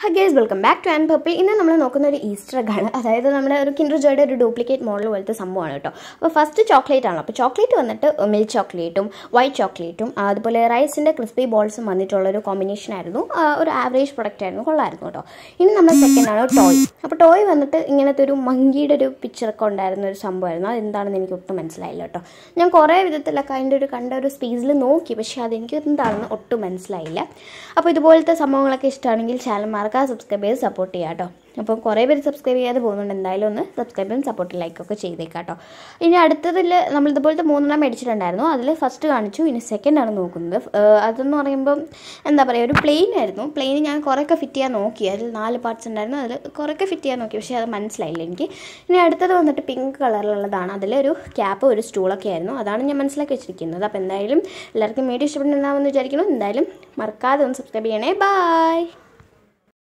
guys welcome back to and purple ഇന്ന് നമ്മൾ നോക്കുന്ന ഒരു ഈസ്റ്റർ ആണ് അതായത് നമ്മുടെ ഒരു കിൻഡർ ജോയുടെ ഒരു ഡ്യൂപ്ലിക്കേറ്റ് മോഡൽ പോലത്തെ സംഭവമാണ് കേട്ടോ അപ്പോൾ ഫസ്റ്റ് ചോക്ലേറ്റ് ആണ് അപ്പോൾ ചോക്ലേറ്റ് വന്നിട്ട് മിൽക്ക് ചോക്ലേറ്റും വൈറ്റ് ചോക്ലേറ്റും അതുപോലെ റൈസിൻ്റെ ക്രിസ്പി ബോൾസും വന്നിട്ടുള്ള ഒരു കോമ്പിനേഷൻ ആയിരുന്നു ആ, ഒരു ആവറേജ് പ്രൊഡക്റ്റ് ആയിരുന്നു കൊള്ളായിരുന്നു കേട്ടോ ഇനി നമ്മുടെ സെക്കൻഡ് ആണ് ടോയ് അപ്പോൾ ടോയ് വന്നിട്ട് ഇങ്ങനത്തെ ഒരു മങ്കിയുടെ ഒരു പിക്ചറൊക്കെ ഉണ്ടായിരുന്ന ഒരു സംഭവമായിരുന്നു അത് എന്താണെന്ന് എനിക്ക് ഒട്ടും മനസ്സിലായില്ല കേട്ടോ ഞാൻ കുറേ വിധത്തിലൊക്കെ അതിൻ്റെ ഒരു കണ്ട ഒരു സ്പേസിൽ നോക്കി പക്ഷേ അതെനിക്ക് എന്താണെന്ന് ഒട്ടും മനസ്സിലായില്ല അപ്പോൾ ഇതുപോലത്തെ സംഭവങ്ങളൊക്കെ ഇഷ്ടമാണെങ്കിൽ ചാനൽ മറക്കാതെ സബ്സ്ക്രൈബ് ചെയ്ത് സപ്പോർട്ട് ചെയ്യാം കേട്ടോ അപ്പോൾ കുറേ പേര് സബ്സ്ക്രൈബ് ചെയ്യാതെ പോകുന്നുണ്ട് എന്തായാലും ഒന്ന് സബ്സ്ക്രൈബ് ചെയ്യും സപ്പോർട്ട് ലൈക്കൊക്കെ ചെയ്തേക്കാം കേട്ടോ ഇനി അടുത്തതിൽ നമ്മൾ ഇതുപോലത്തെ മൂന്നെണ്ണം മേടിച്ചിട്ടുണ്ടായിരുന്നു അതിൽ ഫസ്റ്റ് കാണിച്ചു ഇനി സെക്കൻഡ് ആണ് നോക്കുന്നത് ഏഹ് അതെന്ന് പറയുമ്പം എന്താ പറയുക ഒരു പ്ലെയിൻ ആയിരുന്നു പ്ലെയിൻ ഞാൻ കുറേയൊക്കെ ഫിറ്റ് ചെയ്യാൻ നോക്കി അതിൽ നാല് പാർട്സ് ഉണ്ടായിരുന്നു അതിൽ കുറേയൊക്കെ ഫിറ്റ് ചെയ്യാൻ നോക്കി പക്ഷേ അത് മനസ്സിലായില്ല എനിക്ക് ഇനി അടുത്തത് വന്നിട്ട് പിങ്ക് കളറിലുള്ളതാണ് അതിലൊരു ക്യാപ്പ് ഒരു സ്റ്റൂളൊക്കെ ആയിരുന്നു അതാണ് ഞാൻ മനസ്സിലാക്കി വെച്ചിരിക്കുന്നത് അപ്പോൾ എന്തായാലും എല്ലാവർക്കും വീഡിയോ ഇഷ്ടപ്പെടുന്നുണ്ടാവുമെന്ന് വിചാരിക്കുന്നു എന്തായാലും മറക്കാതെ ഒന്ന് സബ്സ്ക്രൈബ് ചെയ്യണേ ബൈ